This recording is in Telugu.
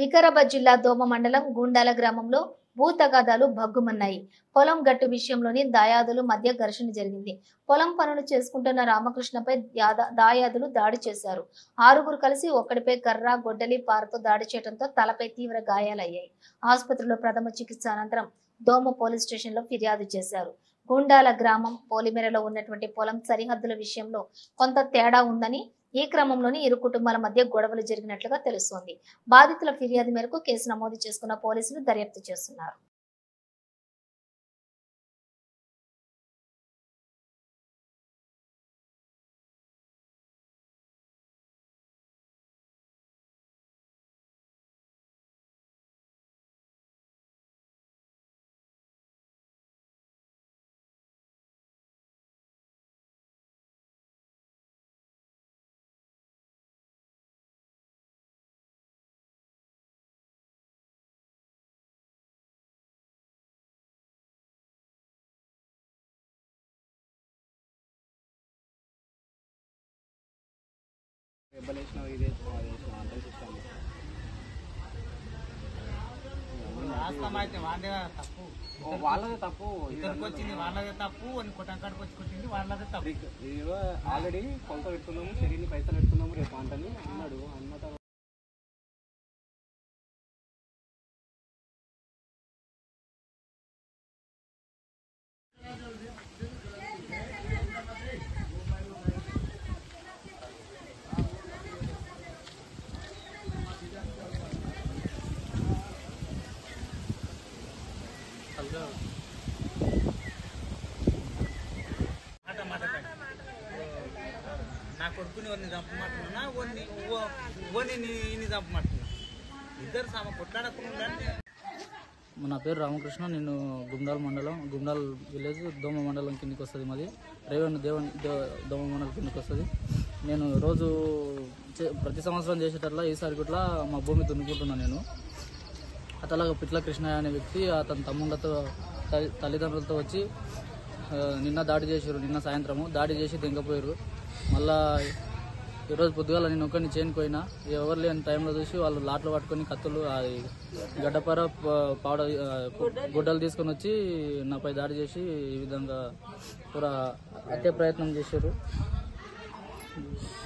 వికారాబాద్ జిల్లా దోమ మండలం గూండాల గ్రామంలో భూ తగాదాలు భగ్గుమన్నాయి పొలం గట్టు విషయంలోని దాయాదులు మధ్య ఘర్షణ జరిగింది పొలం పనులు చేసుకుంటున్న రామకృష్ణపై యాద- దాయాదులు దాడి చేశారు ఆరుగురు కలిసి ఒక్కడిపై కర్ర గొడ్డలి పారతో దాడి చేయడంతో తలపై తీవ్ర గాయాలయ్యాయి ఆసుపత్రిలో ప్రథమ చికిత్స అనంతరం దోమ పోలీస్ స్టేషన్ లో ఫిర్యాదు చేశారు గుండాల గ్రామం పోలిమెరలో ఉన్నటువంటి పొలం సరిహద్దుల విషయంలో కొంత తేడా ఉందని ఈ క్రమంలోని ఇరు కుటుంబాల మధ్య గొడవలు జరిగినట్లుగా తెలుస్తోంది బాధితుల ఫిర్యాదు మేరకు కేసు నమోదు చేసుకున్న పోలీసులు దర్యాప్తు చేస్తున్నారు రెబ్బలేసినావు ఇదే అది వేసినావు అంతా సిస్టమ్ వాస్తవం అయితే వాళ్ళదే తప్పు వాళ్ళదే తప్పు ఇద్దరికి వచ్చింది వాళ్ళదే తప్పు అని కొట్టంకాడికి వచ్చి కొట్టింది వాళ్ళదే తప్పు ఆల్రెడీ కొలత పెట్టుకున్నాము శరీని పైసలు పెట్టుకున్నాము రేపు అంటని అన్నాడు అన్న తర్వాత మాట మాట్లాడండి నా కొడుకుని వాడిని చంపమంటున్నా ఓన్ని ఓని నీ చంపమంటున్నా ఇద్దరు సమ కొట్లాడకుండా ఉండండి నా పేరు రామకృష్ణ నేను గుమ్డాల్ మండలం గుమ్డాల్ విలేజ్ దోమ మండలం కిందకి వస్తుంది మాది రేవణ్ దేవన్ దో- దోమ మండలం కిందకి వస్తుంది నేను రోజు చే- ప్రతి సంవత్సరం చేసేటట్లా ఈసారి కూడా మా భూమి దున్నుకుంటున్నాను నేను అతలాగా పిట్ల కృష్ణయ్య అనే వ్యక్తి అతని తమ్ముళ్ళతో తల్లి- తల్లిదండ్రులతో వచ్చి ఆ, నిన్న దాడి చేశారు నిన్న సాయంత్రము దాడి చేసి దింగపోయారు మళ్ళా ఈరోజు పొద్దుగాల నేను ఒక్కరిని చేయనిపోయినా ఎవరు లేని టైంలో చూసి వాళ్ళు లాట్లు పట్టుకొని కత్తులు ఆ గడ్డపార ప- పాడ ఆ, గుడ్డలు తీసుకొని వచ్చి నాపై దాడి చేసి ఈ విధంగా కూడా హత్య ప్రయత్నం చేశారు